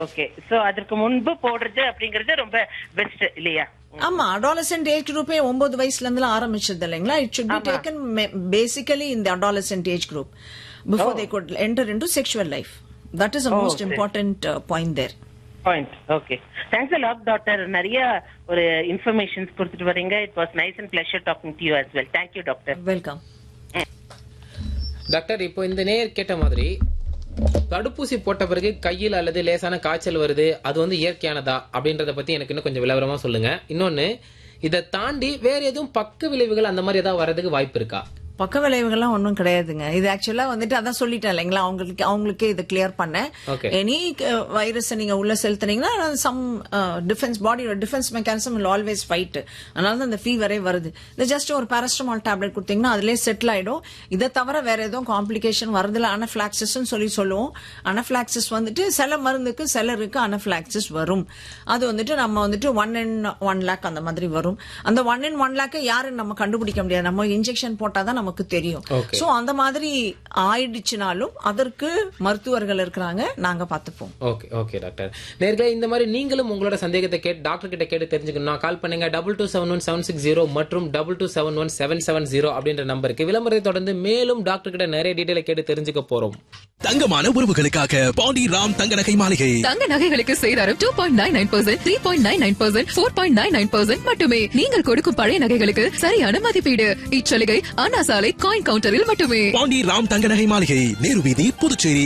Okay so அதற்கு முன்பு போடுறது அப்படிங்கறது ரொம்ப பெஸ்ட் இல்லையா ஆமா அடாலசென்ட் ஏஜ் குரூப்பே ஒன்பது வயசுல இருந்து ஆரம்பிச்சது இல்லைங்களா it should be taken basically in the adolescent age group before they could enter into sexual life that is the most okay. important uh, point there point okay thanks lot doctor நிறைய ஒரு informations கொடுத்துட்டு வரீங்க it was nice and pleasure talking to you as well thank you doctor welcome doctor இப்போ இந்த நேர் கேட்ட மாதிரி தடுப்பூசி போட்ட பிறகு கையில் அல்லது லேசான காய்ச்சல் வருது அது வந்து இயற்கையானதா அப்படின்றத பத்தி எனக்கு இன்னும் கொஞ்சம் விவரமா சொல்லுங்க இன்னொன்னு இதை தாண்டி வேற எதுவும் பக்க விளைவுகள் அந்த மாதிரி ஏதாவது வர்றதுக்கு வாய்ப்பு இருக்கா பக்க விளைவுகள்லாம் ஒன்றும் கிடையாதுங்க இது ஆக்சுவலா வந்துட்டு அதான் சொல்லிட்டேன் இல்லைங்களா அவங்களுக்கு அவங்களுக்கே இது கிளியர் பண்ணேன் Okay. எனி வைரஸ் நீங்க உள்ள செலுத்துனீங்கன்னா சம் டிஃபென்ஸ் பாடியோட defence mechanism will always fight அதனால தான் இந்த ஃபீவரே வருது இது ஜஸ்ட் ஒரு பாராஸ்டமால் டேப்லெட் கொடுத்தீங்கன்னா அதுலயே செட்டில் ஆயிடும் இதை தவிர வேற எதுவும் காம்ப்ளிகேஷன் வருதுல அனஃபிளாக்சிஸ் சொல்லி சொல்லுவோம் அனஃபிளாக்சிஸ் வந்துட்டு சில மருந்துக்கு சிலருக்கு அனஃபிளாக்சிஸ் வரும் அது வந்துட்டு நம்ம வந்துட்டு ஒன் இன் ஒன் லேக் அந்த மாதிரி வரும் அந்த ஒன் இன் ஒன் லேக்கை யாருன்னு நம்ம கண்டுபிடிக்க முடியாது நம்ம இன்ஜெக்ஷன் போட்டாதான் நமக்கு தெரியும் Okay. சோ அந்த மாதிரி ஆயிடுச்சுனாலும் அதற்கு மருத்துவர்கள் இருக்கிறாங்க நாங்க பாத்துப்போம் ஓகே ஓகே டாக்டர் நேர்களே இந்த மாதிரி நீங்களும் உங்களோட சந்தேகத்தை கேட்டு டாக்டர் கிட்ட கேட்டு தெரிஞ்சுக்கணும் கால் பண்ணுங்க double two seven one seven six zero மற்றும் double two seven one seven seven zero அப்படின்ற நம்பருக்கு விளம்பரத்தை தொடர்ந்து மேலும் டாக்டர் கிட்ட நிறைய டீட்டெயிலை கேட்டு தெரிஞ்சுக்க போறோம் தங்கமான உறவுகளுக்காக பாண்டி ராம் தங்க நகை மாளிகை தங்க நகைகளுக்கு சேதாரம் two point nine nine percent three point nine nine percent four point nine nine percent மட்டுமே நீங்கள் கொடுக்கும் பழைய நகைகளுக்கு சரியான மதிப்பீடு இச்சலுகை அண்ணா சாலை காயின் கவுண்டரில் மட்டுமே பாண்டி ராம் தங்க நகை மாளிகை நேரு வீதி புதுச்சேரி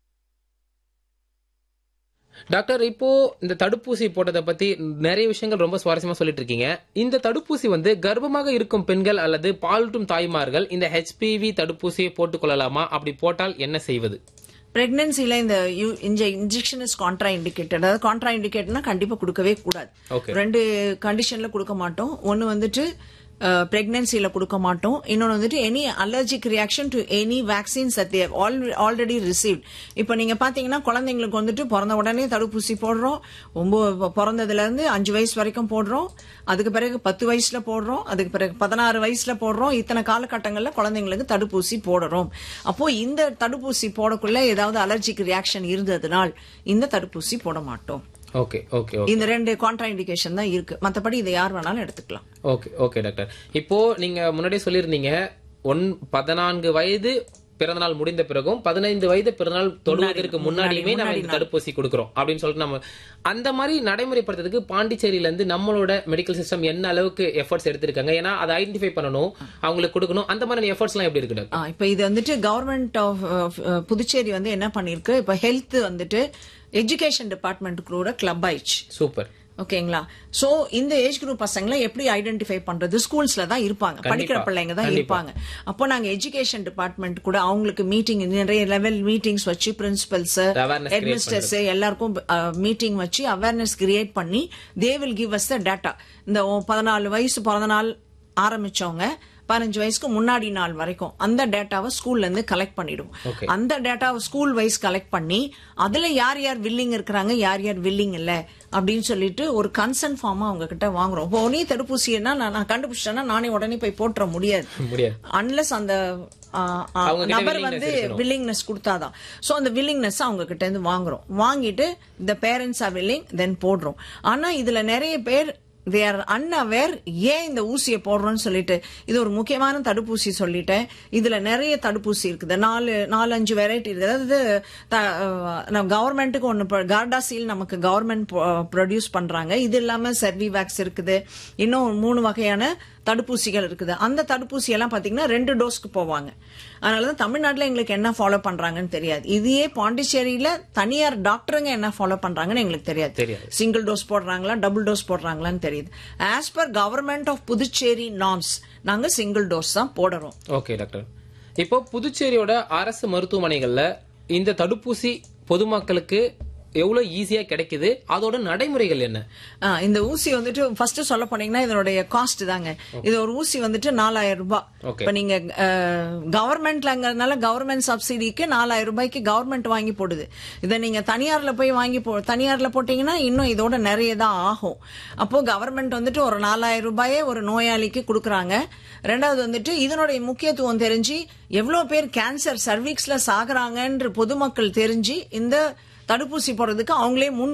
டாக்டர் இப்போ இந்த தடுப்பூசி போட்டதை பத்தி நிறைய விஷயங்கள் ரொம்ப சுவாரஸ்யமா சொல்லிட்டு இருக்கீங்க இந்த தடுப்பூசி வந்து கர்ப்பமாக இருக்கும் பெண்கள் அல்லது பாலூட்டும் தாய்மார்கள் இந்த ஹெச்பிவி தடுப்பூசியை போட்டுக் கொள்ளலாமா அப்படி போட்டால் என்ன செய்வது பிரெக்னன்சில இந்த யூ- இந்த இன்ஜெக்ஷன் இஸ் கான்ட்ரா இண்டிகேட்டட் அதாவது கான்ட்ரா இண்டிகேட்னா கண்டிப்பா கொடுக்கவே கூடாது Okay. ரெண்டு கண்டிஷன்ல கொடுக்க மாட்டோம் ஒன்னு வந்துட்டு பிரெக்னன்சில கொடுக்க மாட்டோம் இன்னொன்னு வந்துட்டு any allergic reaction to any vaccines that they already received இப்போ நீங்க பாத்தீங்கன்னா குழந்தைங்களுக்கு வந்துட்டு பிறந்த உடனே தடுப்பூசி போடுறோம் ஒன்பது பிறந்ததுல இருந்து அஞ்சு வயசு வரைக்கும் போடுறோம் அதுக்கு பிறகு பத்து வயசுல போடுறோம் அதுக்கு பிறகு பதினாறு வயசுல போடுறோம் இத்தனை காலகட்டங்கள்ல குழந்தைங்களுக்கு தடுப்பூசி போடுறோம் அப்போ இந்த தடுப்பூசி போடக்குள்ள ஏதாவது அலர்ஜிக் ரியாக்ஷன் இருந்ததுனால் இந்த தடுப்பூசி போட மாட்டோம் ஓகே ஓகே ஓகே இந்த ரெண்டு கான்ட்ரா இண்டிகேஷன் தான் இருக்கு மத்தபடி இதை யார் வேணாலும் எடுத்துக்கலாம் ஓகே ஓகே டாக்டர் இப்போ நீங்க முன்னாடியே சொல்லியிருந்தீங்க ஒன் பதினான்கு வயது பிறந்தநாள் முடிந்த பிறகும் பதினைந்து வயது பிறந்தநாள் தொடுவதற்கு முன்னாடியுமே நம்ம இந்த தடுப்பூசி கொடுக்கறோம் அப்படின்னு சொல்லிட்டு நம்ம அந்த மாதிரி நடைமுறைப்படுத்துறதுக்கு பாண்டிச்சேரியில இருந்து நம்மளோட மெடிக்கல் சிஸ்டம் என்ன அளவுக்கு எஃபர்ட்ஸ் எடுத்திருக்காங்க ஏன்னா அதை ஐடென்டிஃபை பண்ணணும் அவங்களுக்கு கொடுக்கணும் அந்த மாதிரி எஃபர்ட்ஸ் எல்லாம் எப்படி இருக்கு டாக்டர் ஆ, இப்ப இது வந்துட்டு கவர்மெண்ட் ஆஃப் புதுச்சேரி வந்து என்ன பண்ணிருக்கு இப்ப ஹெல்த் வந்துட்டு எஜுகேஷன் டிபார்ட்மெண்ட் கூட கிளப் ஆயிடுச்சு சூப்பர் ஓகேங்களா சோ இந்த ஏஜ் குரூப் பசங்களை எப்படி ஐடென்டிஃபை பண்றது ஸ்கூல்ஸ்ல தான் இருப்பாங்க கண்டிப்பா. படிக்கிற பிள்ளைங்க தான் கண்டிப்பா. இருப்பாங்க அப்போ நாங்க எஜுகேஷன் டிபார்ட்மெண்ட் கூட அவங்களுக்கு மீட்டிங் நிறைய லெவல் மீட்டிங்ஸ் வச்சு principals The awareness create headmistress எல்லாருக்கும் மீட்டிங் வச்சு அவேர்னஸ் கிரியேட் பண்ணி they will give us the data இந்த பதினாலு வயசு பிறந்த நாள் ஆரம்பிச்சவங்க பதினஞ்சு வயசுக்கு முன்னாடி நாள் வரைக்கும் அந்த டேட்டாவை ஸ்கூல்ல இருந்து கலெக்ட் பண்ணிடுவோம் Okay. அந்த டேட்டாவை ஸ்கூல் வைஸ் கலெக்ட் பண்ணி அதுல யார் யார் வில்லிங் இருக்கிறாங்க யார் யார் வில்லிங் இல்ல அப்படின்னு சொல்லிட்டு ஒரு கன்சர்ன் ஃபார்மா அவங்க கிட்ட வாங்குறோம் இப்போ உடனே தடுப்பூசின்னா நான் நான் கண்டுபிடிச்சிட்டேன்னா நானே உடனே போய் போட்டுற முடியாது முடியாது அன்லஸ் அந்த ஆ, ஆ, அவங்க கிட்ட நபர் willingness வந்து இருக்கணும். வில்லிங்னஸ் கொடுத்தாதான் சோ அந்த வில்லிங்னஸ் அவங்க கிட்ட இருந்து வாங்குறோம் வாங்கிட்டு இந்த பேரண்ட்ஸ் ஆர் வில்லிங் தென் போடுறோம் ஆனா இதுல நிறைய பேர் தே ஆர் அன்அவேர் ஏன் இந்த ஊசியை போடுறோம்னு சொல்லிட்டு இது ஒரு முக்கியமான தடுப்பூசி சொல்லிட்டேன் இதுல நிறைய தடுப்பூசி இருக்குது நாலு நாலு அஞ்சு வெரைட்டி இருக்குது அதாவது த- அஹ், நம்ம கவர்மெண்ட்டுக்கு ஒன்னு கார்டாசீல் நமக்கு கவர்மெண்ட் ப்ரொடியூஸ் பண்றாங்க இது இல்லாம செர்விவேக்ஸ் இருக்குது இன்னும் மூணு வகையான தடுப்பூசிகள் இருக்குது அந்த தடுப்பூசி எல்லாம் பாத்தீங்கன்னா ரெண்டு டோஸ்க்கு போவாங்க அதனாலதான் தமிழ்நாட்டுல எங்களுக்கு என்ன ஃபாலோ பண்றாங்கன்னு தெரியாது இதையே பாண்டிச்சேரியில தனியார் டாக்டருங்க என்ன ஃபாலோ பண்றாங்கன்னு எங்களுக்கு தெரியாது தெரியாது. சிங்கிள் டோஸ் போடுறாங்களா டபுள் டோஸ் போடுறாங்களான்னு தெரியுது as per government of Puducherry norms நாங்க சிங்கிள் டோஸ் தான் போடுறோம் ஓகே டாக்டர் இப்போ புதுச்சேரியோட அரசு மருத்துவமனைகள்ல இந்த தடுப்பூசி பொதுமக்களுக்கு எவ்வளவு ஈஸியா கிடைக்குது அதோட நடைமுறைகள் என்ன ஆ, இந்த ஊசி வந்துட்டு ஃபர்ஸ்ட் சொல்ல போனீங்கன்னா இதனுடைய காஸ்ட் தாங்க இது ஒரு ஊசி வந்துட்டு நாலாயிரம் ரூபாய் Okay. இப்ப நீங்க கவர்மெண்ட்லங்கிறதுனால கவர்மெண்ட் சப்சிடிக்கு நாலாயிரம் ரூபாய்க்கு கவர்மெண்ட் வாங்கி போடுது இதை நீங்க தனியார்ல போய் வாங்கி போ தனியார்ல போட்டீங்கன்னா இன்னும் இதோட நிறைய தான் ஆகும் அப்போ கவர்மெண்ட் வந்துட்டு ஒரு நாலாயிரம் ரூபாயே ஒரு நோயாளிக்கு கொடுக்கறாங்க ரெண்டாவது வந்துட்டு இதனுடைய முக்கியத்துவம் தெரிஞ்சு எவ்வளவு பேர் கேன்சர் சர்வீக்ஸ்ல சாகுறாங்கன்ற பொதுமக்கள் தெரிஞ்சு இந்த தடுப்பூசி போடுறதுக்கு அவங்களே முன்